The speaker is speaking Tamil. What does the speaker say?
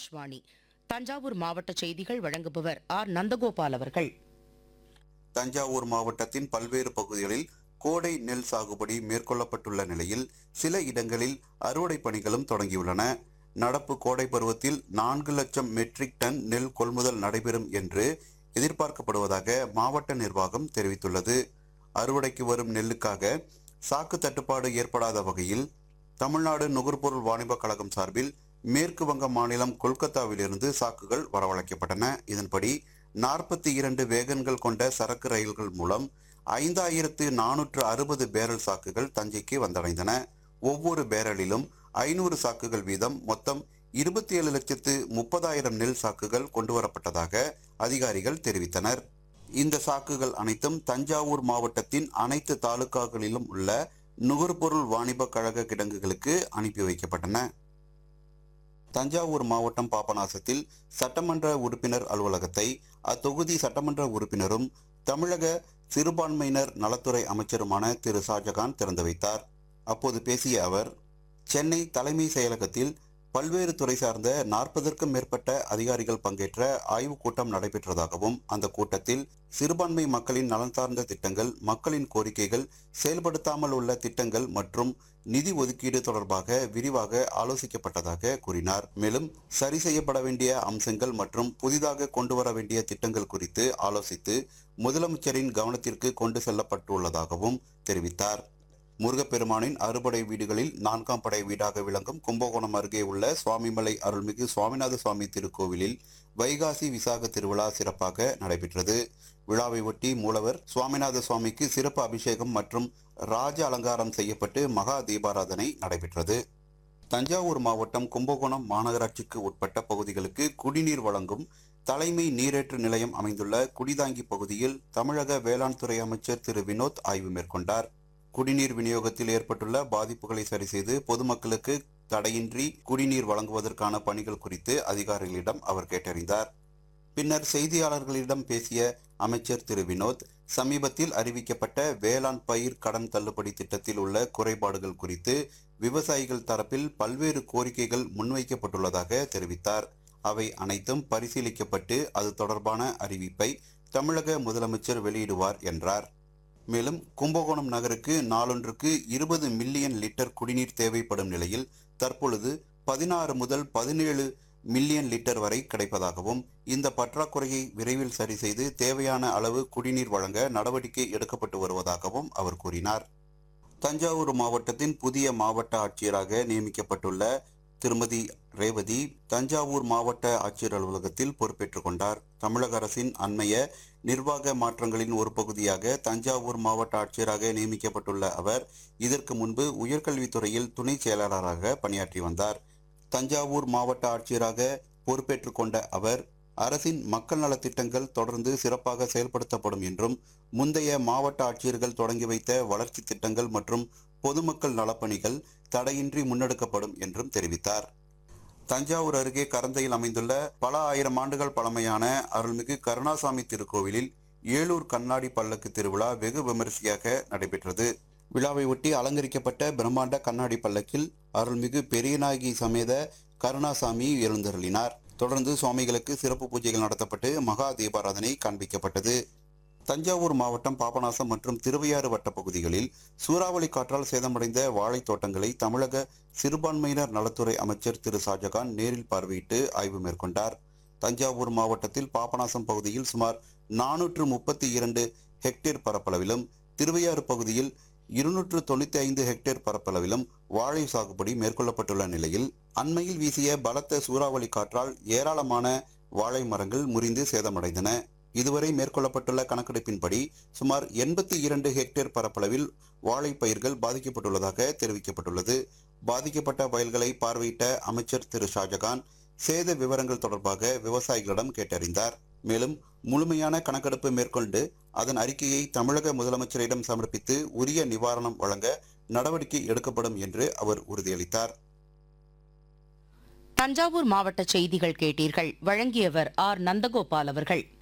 ஆகாஷ்வாணி தஞ்சாவூர் மாவட்ட செய்திகள் வழங்குபவர் ஆர் நந்தகோபால் அவர்கள் தஞ்சாவூர் மாவட்டத்தின் பல்வேறு பகுதிகளில் கோடை நெல் சாகுபடி மேற்கொள்ளப்பட்டுள்ள நிலையில் சில இடங்களில் அறுவடை பணிகளும் தொடங்கியுள்ளன நடப்பு கோடை பருவத்தில் நான்கு லட்சம் மெட்ரிக் டன் நெல் கொள்முதல் நடைபெறும் என்று எதிர்பார்க்கப்படுவதாக மாவட்ட நிர்வாகம் தெரிவித்துள்ளது அறுவடைக்கு வரும் நெல்லுக்காக சாக்கு தட்டுப்பாடு ஏற்படாத வகையில் தமிழ்நாடு நுகர்பொருள் வாணிப கழகம் சார்பில் மேற்கு வங்க மாநிலம் கொல்கத்தாவிலிருந்து சாக்குகள் வரவழைக்கப்பட்டன இதன்படி நாற்பத்தி இரண்டு வேகன்கள் கொண்ட சரக்கு ரயில்கள் மூலம் ஐந்தாயிரத்து நானூற்று அறுபது பேரல் சாக்குகள் தஞ்சைக்கு வந்தடைந்தன ஒவ்வொரு பேரலிலும் ஐநூறு சாக்குகள் வீதம் மொத்தம் இருபத்தி ஏழு லட்சத்து முப்பதாயிரம் நெல் சாக்குகள் கொண்டுவரப்பட்டதாக அதிகாரிகள் தெரிவித்தனர் இந்த சாக்குகள் அனைத்தும் தஞ்சாவூர் மாவட்டத்தின் அனைத்து தாலுகாக்களிலும் உள்ள நுகர்பொருள் வாணிப கழக கிடங்குகளுக்கு அனுப்பி வைக்கப்பட்டன தஞ்சாவூர் மாவட்டம் பாபநாசத்தில் சட்டமன்ற உறுப்பினர் அலுவலகத்தை அத்தொகுதி சட்டமன்ற உறுப்பினரும் தமிழக சிறுபான்மையினர் நலத்துறை அமைச்சருமான திரு ஷாஜகான் திறந்து வைத்தார் அப்போது பேசிய அவர் சென்னை தலைமை செயலகத்தில் பல்வேறு துறை சார்ந்த நாற்பதற்கும் மேற்பட்ட அதிகாரிகள் பங்கேற்ற ஆய்வுக் கூட்டம் நடைபெற்றதாகவும் அந்த கூட்டத்தில் சிறுபான்மை மக்களின் நலன் சார்ந்த திட்டங்கள் மக்களின் கோரிக்கைகள் செயல்படுத்தாமல் உள்ள திட்டங்கள் மற்றும் நிதி ஒதுக்கீடு தொடர்பாக விரிவாக ஆலோசிக்கப்பட்டதாக கூறினார் மேலும் சரி செய்யப்பட வேண்டிய அம்சங்கள் மற்றும் புதிதாக கொண்டு வர வேண்டிய திட்டங்கள் குறித்து ஆலோசித்து முதலமைச்சரின் கவனத்திற்கு கொண்டு செல்லப்பட்டுள்ளதாகவும் தெரிவித்தார் முருகப்பெருமானின் அறுபடை வீடுகளில் நான்காம் படை வீடாக விளங்கும் கும்பகோணம் அருகே உள்ள சுவாமிமலை அருள்மிகு சுவாமிநாத சுவாமி திருக்கோவிலில் வைகாசி விசாக திருவிழா சிறப்பாக நடைபெற்றது விழாவை ஒட்டி மூலவர் சுவாமிநாத சுவாமிக்கு சிறப்பு அபிஷேகம் மற்றும் ராஜ அலங்காரம் செய்யப்பட்டு மகா தீபாராதனை நடைபெற்றது தஞ்சாவூர் மாவட்டம் கும்பகோணம் மாநகராட்சிக்கு உட்பட்ட பகுதிகளுக்கு குடிநீர் வழங்கும் தலைமை நீரேற்று நிலையம் அமைந்துள்ள குடிதாங்கி பகுதியில் தமிழக வேளாண் துறை அமைச்சர் திரு வினோத் ஆய்வு மேற்கொண்டார் குடிநீர் விநியோகத்தில் ஏற்பட்டுள்ள பாதிப்புகளை சரி செய்து பொதுமக்களுக்கு தடையின்றி குடிநீர் வழங்குவதற்கான பணிகள் குறித்து அதிகாரிகளிடம் அவர் கேட்டறிந்தார் பின்னர் செய்தியாளர்களிடம் பேசிய அமைச்சர் திரு வினோத் சமீபத்தில் அறிவிக்கப்பட்ட வேளாண் பயிர் கடன் தள்ளுபடி திட்டத்தில் உள்ள குறைபாடுகள் குறித்து விவசாயிகள் தரப்பில் பல்வேறு கோரிக்கைகள் முன்வைக்கப்பட்டுள்ளதாக தெரிவித்தார் அவை அனைத்தும் பரிசீலிக்கப்பட்டு அது தொடர்பான அறிவிப்பை தமிழக முதலமைச்சர் வெளியிடுவார் என்றார் மேலும் கும்பகோணம் நகருக்கு நாளொன்றுக்கு இருபது மில்லியன் லிட்டர் குடிநீர் தேவைப்படும் நிலையில் தற்பொழுது பதினாறு முதல் பதினேழு மில்லியன் லிட்டர் வரை கிடைப்பதாகவும் இந்த பற்றாக்குறையை விரைவில் சரி செய்து தேவையான அளவு குடிநீர் வழங்க நடவடிக்கை எடுக்கப்பட்டு வருவதாகவும் அவர் கூறினார் தஞ்சாவூர் மாவட்டத்தின் புதிய மாவட்ட ஆட்சியராக நியமிக்கப்பட்டுள்ள திருமதி ரேவதி தஞ்சாவூர் மாவட்ட ஆட்சியர் அலுவலகத்தில் பொறுப்பேற்றுக் கொண்டார் தமிழக அரசின் அண்மைய நிர்வாக மாற்றங்களின் ஒரு பகுதியாக தஞ்சாவூர் மாவட்ட ஆட்சியராக நியமிக்கப்பட்டுள்ள அவர் இதற்கு முன்பு உயர்கல்வித்துறையில் துணை செயலாளராக பணியாற்றி வந்தார் தஞ்சாவூர் மாவட்ட ஆட்சியராக பொறுப்பேற்றுக் கொண்ட அவர் அரசின் மக்கள் நலத்திட்டங்கள் தொடர்ந்து சிறப்பாக செயல்படுத்தப்படும் என்றும் முந்தைய மாவட்ட ஆட்சியர்கள் தொடங்கி வைத்த வளர்ச்சி திட்டங்கள் மற்றும் பொதுமக்கள் நலப்பணிகள் தடையின்றி முன்னெடுக்கப்படும் என்றும் தெரிவித்தார் தஞ்சாவூர் அருகே கரந்தையில் அமைந்துள்ள பல ஆயிரம் ஆண்டுகள் பழமையான அருள்மிகு கருணாசாமி திருக்கோவிலில் ஏலூர் கண்ணாடி பல்லக்கு திருவிழா வெகு விமரிசையாக நடைபெற்றது விழாவை ஒட்டி அலங்கரிக்கப்பட்ட பிரம்மாண்ட கண்ணாடி பல்லக்கில் அருள்மிகு பெரியநாயகி சமேத கருணாசாமி எழுந்தருளினார் தொடர்ந்து சுவாமிகளுக்கு சிறப்பு பூஜைகள் நடத்தப்பட்டு மகா தீபாராதனை காண்பிக்கப்பட்டது தஞ்சாவூர் மாவட்டம் பாபநாசம் மற்றும் திருவையாறு வட்ட பகுதிகளில் சூறாவளி காற்றால் சேதமடைந்த வாழைத் தோட்டங்களை தமிழக சிறுபான்மையினர் நலத்துறை அமைச்சர் திரு ஷாஜகான் நேரில் பார்வையிட்டு ஆய்வு மேற்கொண்டார் தஞ்சாவூர் மாவட்டத்தில் பாபநாசம் பகுதியில் சுமார் நானூற்று முப்பத்தி இரண்டு ஹெக்டேர் பரப்பளவிலும் திருவையாறு பகுதியில் இருநூற்று தொண்ணூத்தி ஐந்து ஹெக்டேர் பரப்பளவிலும் வாழை சாகுபடி மேற்கொள்ளப்பட்டுள்ள நிலையில் அண்மையில் வீசிய பலத்த சூறாவளி காற்றால் ஏராளமான வாழை மரங்கள் முறிந்து சேதமடைந்தன இதுவரை மேற்கொள்ளப்பட்டுள்ள கணக்கெடுப்பின்படி சுமார் எண்பத்தி இரண்டு ஹெக்டேர் பரப்பளவில் வாழை பயிர்கள் பாதிக்கப்பட்டுள்ளதாக தெரிவிக்கப்பட்டுள்ளது பாதிக்கப்பட்ட வயல்களை பார்வையிட்ட அமைச்சர் திரு ஷாஜகான் சேத விவரங்கள் தொடர்பாக விவசாயிகளிடம் கேட்டறிந்தார் மேலும் முழுமையான கணக்கெடுப்பு மேற்கொண்டு அதன் அறிக்கையை தமிழக முதலமைச்சரிடம் சமர்ப்பித்து உரிய நிவாரணம் வழங்க நடவடிக்கை எடுக்கப்படும் என்று அவர் உறுதியளித்தார் தஞ்சாவூர் மாவட்ட செய்திகள் கேட்டீர்கள் வழங்கியவர் ஆர் நந்தகோபால் அவர்கள்